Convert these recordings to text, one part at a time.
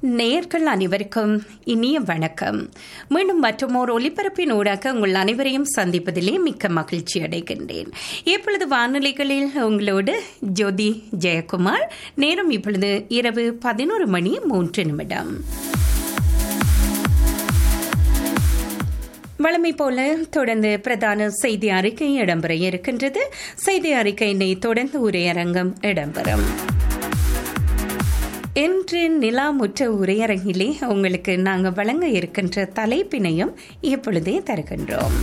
நேயர்கள் அனைவருக்கும் இனிய வணக்கம் மீண்டும் மற்றொரு ஒலிபரப்பின் ஊடாக உங்கள் அனைவரையும் சந்திப்பதிலே மிக்க மகிழ்ச்சி அடைகின்றேன் இப்பொழுது வானொலிகளில் உங்களோடு ஜோதி ஜெயக்குமார் நேரம் இப்பொழுது இரவு பதினோரு மணி மூன்று நிமிடம் வழமை போல தொடர்ந்து பிரதான செய்தி அறிக்கை இடம்பெற இருக்கின்றது செய்தி அறிக்கையினை தொடர்ந்து உரையரங்கம் இடம்பெறும் இன்று நிலாமுற்ற உரையரங்கிலே உங்களுக்கு நாங்கள் வழங்க இருக்கின்ற தலைப்பினையும் இப்பொழுதே தருகின்றோம்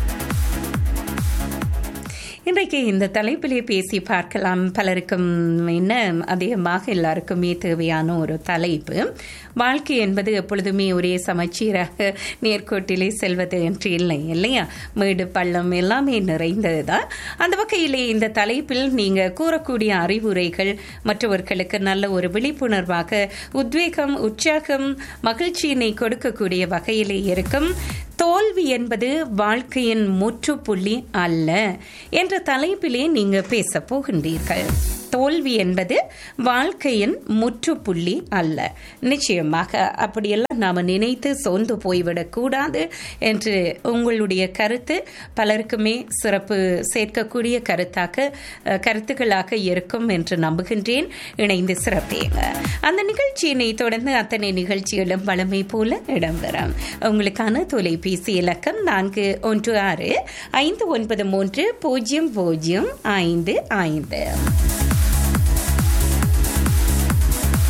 இன்றைக்கு இந்த தலைப்பிலே பேசி பார்க்கலாம் பலருக்கும் என்ன அதிகமாக எல்லாருக்குமே தேவையான ஒரு தலைப்பு வாழ்க்கை என்பது எப்பொழுதுமே ஒரே சமச்சீராக நேர்கோட்டிலே செல்வது என்று இல்லை இல்லையா மேடு பள்ளம் எல்லாமே நிறைந்தது தான் அந்த வகையிலே இந்த தலைப்பில் நீங்கள் கூறக்கூடிய அறிவுரைகள் மற்றவர்களுக்கு நல்ல ஒரு விழிப்புணர்வாக உத்வேகம் உற்சாகம் மகிழ்ச்சியினை கொடுக்கக்கூடிய வகையிலே இருக்கும் தோல்வி என்பது வாழ்க்கையின் முற்றுப்புள்ளி அல்ல என்ற தலைப்பிலே நீங்க பேச போகின்றீர்கள் தோல்வி என்பது வாழ்க்கையின் முற்றுப்புள்ளி அல்ல நிச்சயமாக அப்படியெல்லாம் நாம் நினைத்து சோர்ந்து போய்விடக் கூடாது என்று உங்களுடைய கருத்து பலருக்குமே சிறப்பு சேர்க்கக்கூடிய கருத்தாக கருத்துக்களாக இருக்கும் என்று நம்புகின்றேன் இணைந்து சிறப்பேங்க அந்த நிகழ்ச்சியினை தொடர்ந்து அத்தனை நிகழ்ச்சிகளும் வளமை போல இடம்பெறும் உங்களுக்கான தொலைபேசி இலக்கம் நான்கு ஒன்று ஆறு ஐந்து ஒன்பது மூன்று பூஜ்ஜியம் பூஜ்ஜியம் ஐந்து ஐந்து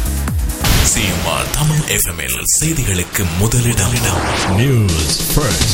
சிஎம்ஆர் தமிழ் எஃப்எம்எல் செய்திகளுக்கு முதலிடம் நியூஸ் ஃபர்ஸ்ட்